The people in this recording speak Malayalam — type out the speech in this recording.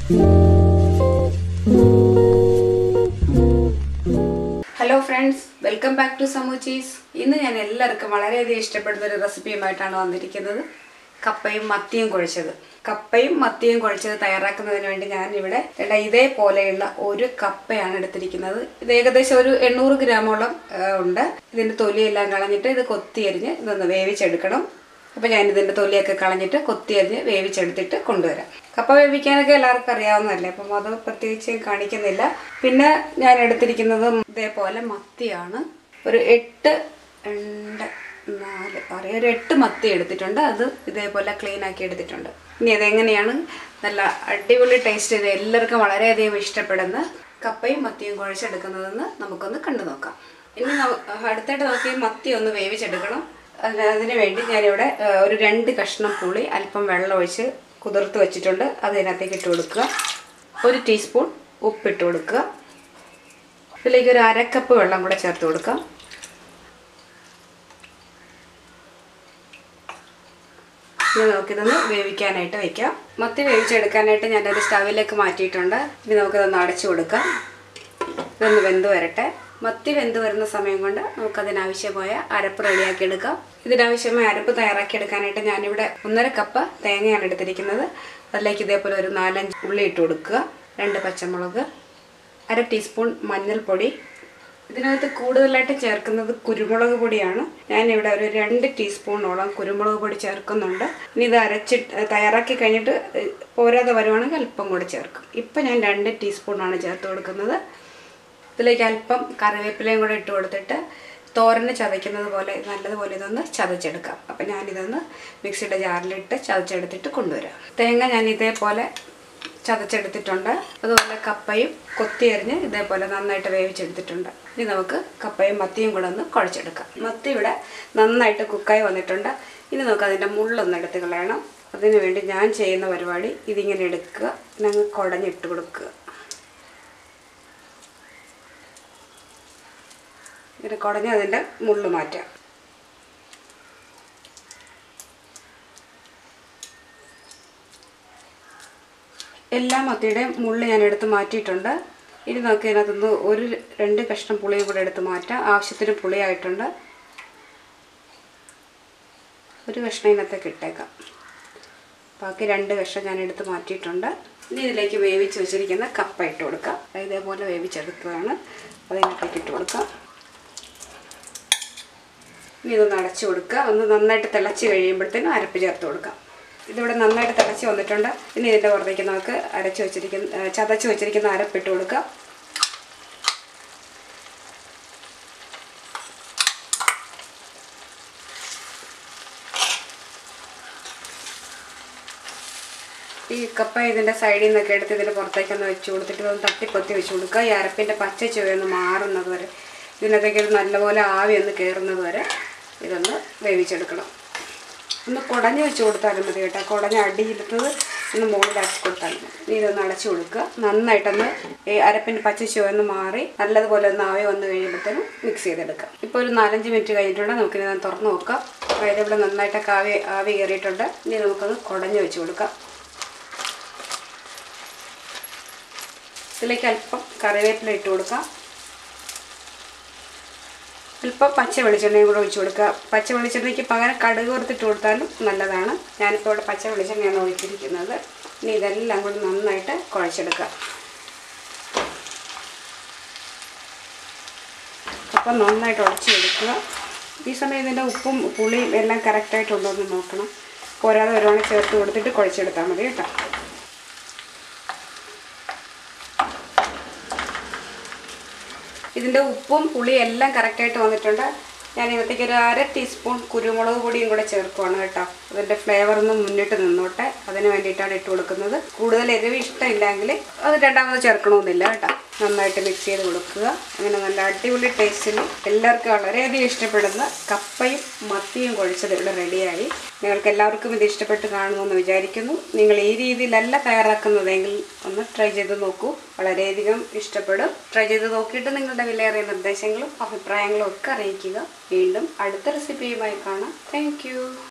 hello friends welcome back to സമൂച്ചീസ് ഇന്ന് ഞാൻ എല്ലാവർക്കും വളരെയധികം ഇഷ്ടപ്പെടുന്ന ഒരു റെസിപ്പിയുമായിട്ടാണ് വന്നിരിക്കുന്നത് കപ്പയും മത്തിയും കുഴച്ചത് കപ്പയും മത്തിയും കുഴച്ചത് തയ്യാറാക്കുന്നതിന് വേണ്ടി ഞാൻ ഇവിടെ ദാ ഇതേപോലെയുള്ള ഒരു കപ്പയാണ് എടുത്തിരിക്കുന്നത് ഇത് ഏകദേശം ഒരു എണ്ണൂറ് ഗ്രാമോളം ആ, ഉണ്ട് ഇതിന്റെ തൊലിയെല്ലാം കളഞ്ഞിട്ട് ഇത് കൊത്തിയരിഞ്ഞ് ഇതൊന്ന് വേവിച്ചെടുക്കണം അപ്പൊ ഞാൻ ഇതിന്റെ തൊലിയൊക്കെ കളഞ്ഞിട്ട് കൊത്തിയരിഞ്ഞ് വേവിച്ചെടുത്തിട്ട് കൊണ്ടുവരാം കപ്പ വേവിക്കാനൊക്കെ എല്ലാവർക്കും അറിയാവുന്നതല്ലേ അപ്പം അത് പ്രത്യേകിച്ച് കാണിക്കുന്നില്ല പിന്നെ ഞാൻ എടുത്തിരിക്കുന്നത് ഇതേപോലെ മത്തിയാണ് ഒരു എട്ട് രണ്ട് നാല് ആറ് ഒരു എട്ട് മത്തി എടുത്തിട്ടുണ്ട് അത് ഇതേപോലെ ക്ലീൻ ആക്കി എടുത്തിട്ടുണ്ട് ഇനി അതെങ്ങനെയാണ് നല്ല അടിപൊളി ടേസ്റ്റ് ചെയ്ത് എല്ലാവർക്കും വളരെയധികം ഇഷ്ടപ്പെടുന്ന കപ്പയും മത്തിയും കുഴച്ചെടുക്കുന്നതെന്ന് നമുക്കൊന്ന് കണ്ടു നോക്കാം ഇനി ന- അടുത്തായിട്ട് നമുക്ക് ഈ മത്തി ഒന്ന് വേവിച്ചെടുക്കണം അതിന് അതിന് വേണ്ടി ഞാനിവിടെ ആ, ഒരു രണ്ട് കഷ്ണം പുളി അല്പം വെള്ളം ഒഴിച്ച് കുതിർത്ത് വെച്ചിട്ടുണ്ട് അത് ഇതിനകത്തേക്ക് ഇട്ട് കൊടുക്കുക ഒരു ടീസ്പൂൺ ഉപ്പിട്ട് കൊടുക്കുക ഇതിലേക്ക് ഒരു അരക്കപ്പ് വെള്ളം കൂടെ ചേർത്ത് കൊടുക്കാം ഇനി നമുക്കിതൊന്ന് വേവിക്കാനായിട്ട് വെക്കാം മത്തി വേവിച്ചെടുക്കാനായിട്ട് ഞാനൊരു സ്റ്റവിലേക്ക് മാറ്റിയിട്ടുണ്ട് ഇനി നമുക്കിതൊന്ന് അടച്ചു കൊടുക്കാം ഇതൊന്ന് വെന്ത് വരട്ടെ മത്തി വെന്ത് വരുന്ന സമയം കൊണ്ട് നമുക്കതിനാവശ്യമായ അരപ്പ് റെഡിയാക്കി എടുക്കാം ഇതിനാവശ്യമായ അരപ്പ് തയ്യാറാക്കി എടുക്കാനായിട്ട് ഞാനിവിടെ ഒന്നര കപ്പ് തേങ്ങയാണ് എടുത്തിരിക്കുന്നത് അതിലേക്ക് ഇതേപോലെ ഒരു നാലഞ്ച് ഉള്ളി ഇട്ട് കൊടുക്കുക രണ്ട് പച്ചമുളക് അര ടീസ്പൂൺ മഞ്ഞൾപ്പൊടി ഇതിനകത്ത് കൂടുതലായിട്ട് ചേർക്കുന്നത് കുരുമുളക് പൊടിയാണ് ഞാനിവിടെ ഒരു രണ്ട് ടീസ്പൂണോളം കുരുമുളക് പൊടി ചേർക്കുന്നുണ്ട് ഇനി ഇത് അരച്ച് തയ്യാറാക്കി കഴിഞ്ഞിട്ട് ഏഹ്, പോരാതെ വരുവാണെങ്കിൽ അല്പം കൂടി ചേർക്കും ഇപ്പം ഞാൻ രണ്ട് ടീസ്പൂണാണ് ചേർത്ത് കൊടുക്കുന്നത് ഇതിലേക്ക് അല്പം കറിവേപ്പിലയും കൂടെ ഇട്ട് കൊടുത്തിട്ട് തോരന് ചതയ്ക്കുന്നത് പോലെ നല്ലതുപോലെ ഇതൊന്ന് ചതച്ചെടുക്കാം അപ്പം ഞാനിതൊന്ന് മിക്സിയുടെ ജാറിലിട്ട് ചതച്ചെടുത്തിട്ട് കൊണ്ടുവരാം തേങ്ങ ഞാൻ ഇതേപോലെ ചതച്ചെടുത്തിട്ടുണ്ട് അതുപോലെ കപ്പയും കൊത്തിയരിഞ്ഞ് ഇതേപോലെ നന്നായിട്ട് വേവിച്ചെടുത്തിട്ടുണ്ട് ഇനി നമുക്ക് കപ്പയും മത്തിയും കൂടെ ഒന്ന് കുഴച്ചെടുക്കാം മത്തി ഇവിടെ നന്നായിട്ട് കുക്കായി വന്നിട്ടുണ്ട് ഇനി നമുക്ക് അതിൻ്റെ മുള്ളൊന്ന് എടുത്ത് കളയണം അതിനു വേണ്ടി ഞാൻ ചെയ്യുന്ന പരിപാടി ഇതിങ്ങനെ എടുക്കുക ഞങ്ങൾ കുടഞ്ഞിട്ട് കൊടുക്കുക ഇങ്ങനെ കുടഞ്ഞ് അതിൻ്റെ മുള്ള് മാറ്റാം എല്ലാ മത്തിയുടെയും മുള്ള് ഞാൻ എടുത്ത് മാറ്റിയിട്ടുണ്ട് ഇനി നമുക്ക് ഇതിനകത്തുനിന്ന് ഒരു രണ്ട് കഷ്ണം പുളിയും കൂടെ എടുത്ത് മാറ്റാം ആവശ്യത്തിന് പുളിയായിട്ടുണ്ട് ഒരു കഷ്ണം ഇതിനകത്തേക്ക് ഇട്ടേക്കാം ബാക്കി രണ്ട് കഷ്ണം ഞാൻ എടുത്ത് മാറ്റിയിട്ടുണ്ട് ഇനി ഇതിലേക്ക് വേവിച്ച് വെച്ചിരിക്കുന്ന കപ്പ ഇട്ട് കൊടുക്കാം ഇതേപോലെ വേവിച്ചെടുത്തതാണ് അതിനകത്തേക്ക് ഇട്ട് കൊടുക്കാം ഇനി ഇതൊന്ന് അടച്ചു കൊടുക്കുക ഒന്ന് നന്നായിട്ട് തിളച്ച് കഴിയുമ്പോഴത്തേനും അരപ്പ് ചേർത്ത് കൊടുക്കാം ഇതിവിടെ നന്നായിട്ട് തിളച്ച് വന്നിട്ടുണ്ട് ഇനി ഇതിൻ്റെ പുറത്തേക്ക് നമുക്ക് അരച്ച് വെച്ചിരിക്കുന്ന ഏ, ചതച്ച് വെച്ചിരിക്കുന്ന അരപ്പിട്ട് കൊടുക്കാം ഈ കപ്പ ഇതിൻ്റെ സൈഡിൽ നിന്നൊക്കെ എടുത്ത് ഇതിൻ്റെ പുറത്തേക്കൊന്ന് വെച്ച് കൊടുത്തിട്ട് ഇതൊന്ന് തട്ടിപ്പൊത്തി വെച്ച് കൊടുക്കുക ഈ അരപ്പിൻ്റെ പച്ച ചുവയൊന്ന് മാറുന്നത് വരെ ഇതിനകത്തേക്ക് ഇത് നല്ലപോലെ ആവി ഒന്ന് കയറുന്നത് വരെ ഇതൊന്ന് വേവിച്ചെടുക്കണം ഒന്ന് കുടഞ്ഞ് വെച്ച് കൊടുത്താലും മതി കേട്ടോ കുടഞ്ഞ് അടിയിലെത്തത് ഒന്ന് മുകളിലാക്കി കൊടുത്താൽ മതി ഇനി ഇതൊന്ന് അടച്ചു കൊടുക്കുക നന്നായിട്ടൊന്ന് ഈ അരപ്പിൻ്റെ പച്ച ചുവന്ന് മാറി നല്ലതുപോലെ ഒന്ന് ആവി വന്ന് കഴിയുമ്പോഴത്തേനും മിക്സ് ചെയ്തെടുക്കാം ഇപ്പോൾ ഒരു നാലഞ്ച് മിനിറ്റ് കഴിഞ്ഞിട്ടുണ്ട് നമുക്കിനി ഇത് തുറന്ന് നോക്കാം അതായത് ഇവിടെ നന്നായിട്ടൊക്കെ ആവി ആവി കയറിയിട്ടുണ്ട് ഇനി നമുക്കൊന്ന് കുടഞ്ഞ് വെച്ച് കൊടുക്കാം ഇതിലേക്ക് അല്പം കറിവേപ്പില ഇട്ട് കൊടുക്കാം അല്പം പച്ച വെളിച്ചെണ്ണയും കൂടെ ഒഴിച്ച് കൊടുക്കുക പച്ച വെളിച്ചെണ്ണയ്ക്ക് പകരം കടുക് വറുത്തിട്ട് കൊടുത്താലും നല്ലതാണ് ഞാനിപ്പോൾ ഇവിടെ പച്ച വെളിച്ചെണ്ണയാണ് ഒഴിച്ചിരിക്കുന്നത് ഇനി ഇതെല്ലാം കൂടി നന്നായിട്ട് കുഴച്ചെടുക്കുക അപ്പം നന്നായിട്ട് ഉടച്ചെടുക്കുക ഈ സമയം ഇതിൻ്റെ ഉപ്പും പുളിയും എല്ലാം കറക്റ്റായിട്ടുണ്ടോ എന്ന് നോക്കണം പോരാതെ വരുവാണെങ്കിൽ ചേർത്ത് കൊടുത്തിട്ട് കുഴച്ചെടുത്താൽ മതി കേട്ടോ ഇതിൻ്റെ ഉപ്പും പുളിയും എല്ലാം കറക്റ്റായിട്ട് വന്നിട്ടുണ്ട് ഞാൻ ഇതിനകത്തേക്ക് ഒരു അര ടീസ്പൂൺ കുരുമുളക് പൊടിയും കൂടെ ചേർക്കുവാണ് കേട്ടോ അതിൻ്റെ ഫ്ലേവർ ഒന്ന് മുന്നിട്ട് നിന്നോട്ടെ അതിന് വേണ്ടിയിട്ടാണ് ഇട്ട് കൊടുക്കുന്നത് കൂടുതൽ എരിവ് ഇഷ്ടമില്ലെങ്കിൽ അത് രണ്ടാമത് ചേർക്കണമെന്നില്ല കേട്ടോ നന്നായിട്ട് മിക്സ് ചെയ്ത് കൊടുക്കുക അങ്ങനെ നല്ല അടിപൊളി ടേസ്റ്റിൽ എല്ലാവർക്കും വളരെയധികം ഇഷ്ടപ്പെടുന്ന കപ്പയും മത്തിയും കുഴച്ചത് ഇവിടെ റെഡിയായി നിങ്ങൾക്ക് എല്ലാവർക്കും ഇത് ഇഷ്ടപ്പെട്ട് കാണുമെന്ന് വിചാരിക്കുന്നു നിങ്ങൾ ഈ രീതിയിലല്ല തയ്യാറാക്കുന്നതെങ്കിൽ ഒന്ന് ട്രൈ ചെയ്ത് നോക്കൂ വളരെയധികം ഇഷ്ടപ്പെടും ട്രൈ ചെയ്ത് നോക്കിയിട്ട് നിങ്ങളുടെ വിലയേറിയ നിർദ്ദേശങ്ങളും അഭിപ്രായങ്ങളും ഒക്കെ അറിയിക്കുക വീണ്ടും അടുത്ത റെസിപ്പിയുമായി കാണാം താങ്ക്